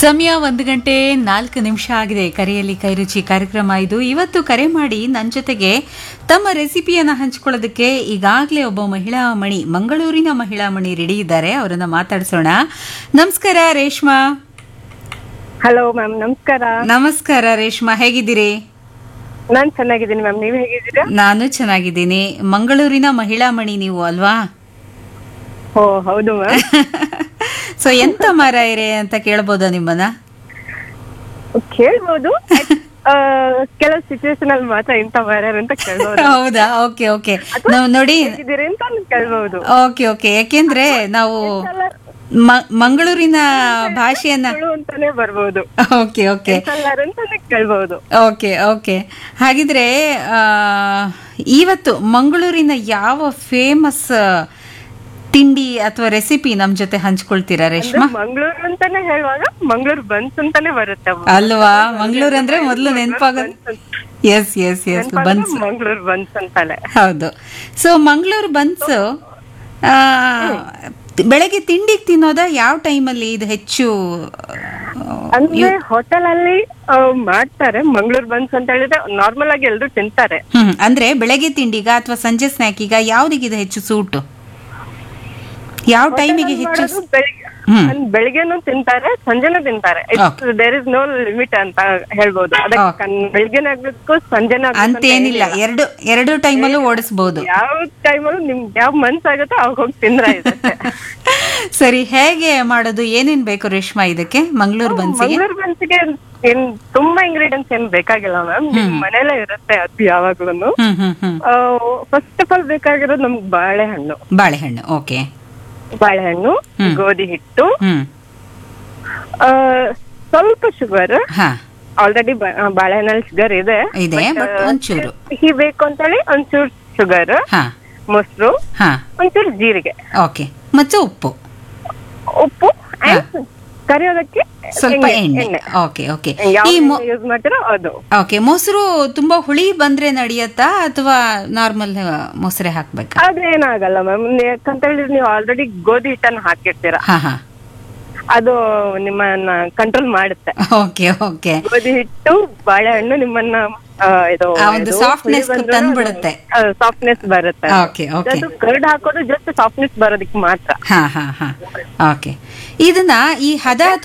ಸಮಯ ಒಂದು ಗಂಟೆ ನಾಲ್ಕು ನಿಮಿಷ ಆಗಿದೆ ಕರೆಯಲ್ಲಿ ಕೈರುಚಿ ಕಾರ್ಯಕ್ರಮ ಇದು ಇವತ್ತು ಕರೆ ಮಾಡಿ ನನ್ನ ಜೊತೆಗೆ ತಮ್ಮ ರೆಸಿಪಿಯನ್ನ ಹಂಚಿಕೊಳ್ಳೋದಕ್ಕೆ ಈಗಾಗಲೇ ಒಬ್ಬ ಮಹಿಳಾ ಮಣಿ ಮಂಗಳೂರಿನ ಮಹಿಳಾ ಮಣಿ ರೆಡಿ ಇದ್ದಾರೆ ಅವರನ್ನ ಮಾತಾಡಿಸೋಣ ನಮಸ್ಕಾರ ರೇಷ್ಮಾ ಹಲೋ ಮ್ಯಾಮ್ ನಮಸ್ಕಾರ ನಮಸ್ಕಾರ ರೇಷ್ಮಾ ಹೇಗಿದ್ದೀರಿ ನಾನ್ ಚೆನ್ನಾಗಿದ್ದೀನಿ ಮ್ಯಾಮ್ ನೀವ್ ಹೇಗಿದ್ದೀರಾ ನಾನು ಚೆನ್ನಾಗಿದ್ದೀನಿ ಮಂಗಳೂರಿನ ಮಹಿಳಾ ಮಣಿ ನೀವು ಅಲ್ವಾ ಓ ಹೌದು ಮ್ಯಾಮ್ ಸೊ ಎಂತ ಮಾರಾಯರೆ ಅಂತ ಕೇಳ್ಬೋದಾ ನಿಮ್ಮನ್ನ ಕೇಳ್ಬೋದು ಆ, ಕೆಲವು ಸಿಚುವೇಶನ್ ಅಲ್ಲಿ ಮಾತ್ರ ಇಂತ ಮಾಡ್ಯಾರ ಅಂತ ಕೇಳ್ಬೋದು ಹೌದಾ ಓಕೆ ಓಕೆ ನಾವು ನೋಡಿ ಹೇಗಿದ್ದೀರಿ ಅಂತ ಕೇಳ್ಬೋದು ಓಕೆ ಓಕೆ ಯಾಕೆಂದ್ರೆ ನಾವು ಮ- ಮಂಗಳೂರಿನ ಭಾಷೆಯನ್ನ ಸುಳ್ಳು ಅಂತಾನೆ ಬರ್ಬೋದು ಓಕೆ ಓಕೆ ಎಲ್ಲಾರು ಅಂತಾನೆ ಕೇಳ್ಬೋದು ಓಕೆ ಓಕೆ ಹಾಗಿದ್ರೆ ಆ, ಇವತ್ತು ಮಂಗಳೂರಿನ ಯಾವ ಫೇಮಸ್ ತಿಂಡಿ ಅಥವಾ ರೆಸಿಪಿ ನಮ್ ಜೊತೆ ಹಂಚ್ಕೊಳ್ತೀರಾ ರೇಷ್ಮಾ ಮಂಗಳೂರು ಅಂತಾನೆ ಹೇಳುವಾಗ ಮಂಗಳೂರು ಬನ್ಸ್ ಅಂತಾನೆ ಬರುತ್ತೆ ಅಮ್ಮ. ಅಲ್ವಾ ಮಂಗಳೂರು ಅಂದ್ರೆ ಮೊದಲು ನೆನಪಾಗೋದು S S S buns Mangaluru buns ಅಂತಾನೆ ಹೌದು ಸೊ ಮಂಗಳೂರು ಬನ್ಸ್ ಬೆಳಗ್ಗೆ ತಿಂಡಿಗೆ ತಿನ್ನೋದ ಯಾವ ಟೈಮಲ್ಲಿ ಇದು ಹೆಚ್ಚು ಅಂದ್ರೆ ಹೋಟೆಲ್ ಅಲ್ಲಿ ಆ, ಮಾಡ್ತಾರೆ ಮಂಗಳೂರು ಬನ್ಸ್ ಅಂತ ಹೇಳಿದ್ರೆ ನಾರ್ಮಲ್ ಆಗಿ ಎಲ್ರು ತಿಂತಾರೆ ಹ್ಮ್ ಅಂದ್ರೆ ಬೆಳಗ್ಗೆ ತಿಂಡಿಗ ಅಥವಾ ಸಂಜೆ ಸ್ನ್ಯಾಕಿಗ ಯಾವ್ದಿಗೆ ಇದು ಹೆಚ್ಚು ಸೂಟು ಯಾವ ಟೈಮಿಗೆ ಹೆಚ್ಚು ಮಾಡೋದು ಬೆಳಿಗ್ಗೆ ಹ್ಮ್. ಅಂದ್ ಬೆಳಿಗ್ಗೆನೂ ತಿಂತಾರೆ ಸಂಜೆನೂ ತಿಂತಾರೆ ದೇರ್ ಇಸ್ ನೋ ಲಿಮಿಟ್ ಅಂತ ಹೇಳ್ಬೋದು ಅದಕ್ಕೆ ಕನ್- ಬೆಳಿಗ್ಗೆನೇ ಆಗ್ಬೇಕು ಸಂಜೆನೂ ಆಗ್ಬೇಕು ಅಂತ ಅಂತೇನಿಲ್ಲ ಎರಡು ಎರಡು ಟೈಮಲ್ಲೂ ಓಡಿಸ್ಬೋದು ಯಾವ ಟೈಮಲ್ಲೂ ನಿಮ್ಗೆ ಯಾವ ಮನ್ಸಾಗುತ್ತೋ ಅವಾಗ ಹೋಗಿ ತಿಂದ್ರ ಇರುತ್ತೆ ಸರಿ ಹೇಗೆ ಮಾಡೋದು ಏನೇನ್ ಬೇಕು ರೇಷ್ಮಾ ಇದಕ್ಕೆ ಮಂಗಳೂರು ಬನ್ಸಿಗೆ ಮಂಗಳೂರು ಬನ್ಸಿಗೆ ಏನ್ ತುಂಬಾ ಇಂಗ್ರೀಡಿಯೆಂಟ್ಸ್ ಏನ್ ಬೇಕಾಗಿಲ್ಲ ಮ್ಯಾಮ್ ನಿಮ್ ಮನೇಲೆ ಇರುತ್ತೆ ಅದು ಯಾವಾಗ್ಲೂ hmm hmm hmm first of all ಬೇಕಾಗಿರೋದು ನಮ್ಗೆ ಬಾಳೆಹಣ್ಣು ಬಾಳೆಹಣ್ಣು ಓಕೆ ಬಾಳೆಹಣ್ಣು ಗೋಧಿ ಹಿಟ್ಟು ಹ್ಮ್ ಆ, ಸ್ವಲ್ಪ ಶುಗರ್ ಹಾ ಆಲ್ರೆಡಿ ಬಾಳೆಹಣ್ಣಲ್ಲಿ ಶುಗರ್ ಇದೆ ಇದೆ ಬಟ್ ಒಂಚೂರು ಸಿಹಿ ಬೇಕು ಅಂತೇಳಿ ಒಂಚೂರು ಶುಗರ್ ಹಾ ಮೊಸರು ಹಾ ಒಂಚೂರು ಜೀರಿಗೆ ಓಕೆ ಮತ್ತು ಉಪ್ಪು ಉಪ್ಪು and ಕರಿಯೋದಕ್ಕೆ ಸ್ವಲ್ಪ ಎಣ್ಣೆ ಎಣ್ಣೆ ಓಕೆ ಓಕೆ ಯಾವ ಈ ಮೊ- ಯೂಸ್ ಮಾಡ್ತೀರೋ ಅದು ಓಕೆ ಮೊಸರು ತುಂಬಾ ಹುಳಿ ಬಂದ್ರೆ ನಡೆಯತ್ತಾ ಅಥವಾ ನಾರ್ಮಲ್ ಮೊಸರೆ ಹಾಕ್ಬೇಕಾ ಅದೇನಾಗಲ್ಲ ಮ್ಯಾಮ್ ಯಾಕಂತ ಹೇಳಿದ್ರೆ ನೀವು ಆಲ್ರೆಡಿ ಗೋಧಿ ಹಿಟ್ಟನ್ನು ಹಾಕಿರ್ತೀರ ಹಾ ಹಾ ಅದು ನಿಮ್ಮನ್ನ ಕಂಟ್ರೋಲ್ ಮಾಡುತ್ತೆ ಓಕೆ ಓಕೆ ಗೋಧಿ ಹಿಟ್ಟು ಬಾಳೆಹಣ್ಣು ನಿಮ್ಮನ್ನ ಆ, ಇದು ಆ ಒಂದು softness ತಂದ್ಬಿಡುತ್ತೆ. ಸಾಫ್ಟ್ನೆಸ್ ಬರುತ್ತೆ ಓಕೆ ಓಕೆ ಅದು ಕರ್ಡ್ ಹಾಕೋದು ಜಸ್ಟ್ ಸಾಫ್ಟ್ನೆಸ್ ಬರೋದಕ್ಕೆ ಮಾತ್ರ ಹಾ ಹಾ ಹಾ ಓಕೆ ಇದನ್ನ ಈ ಹದ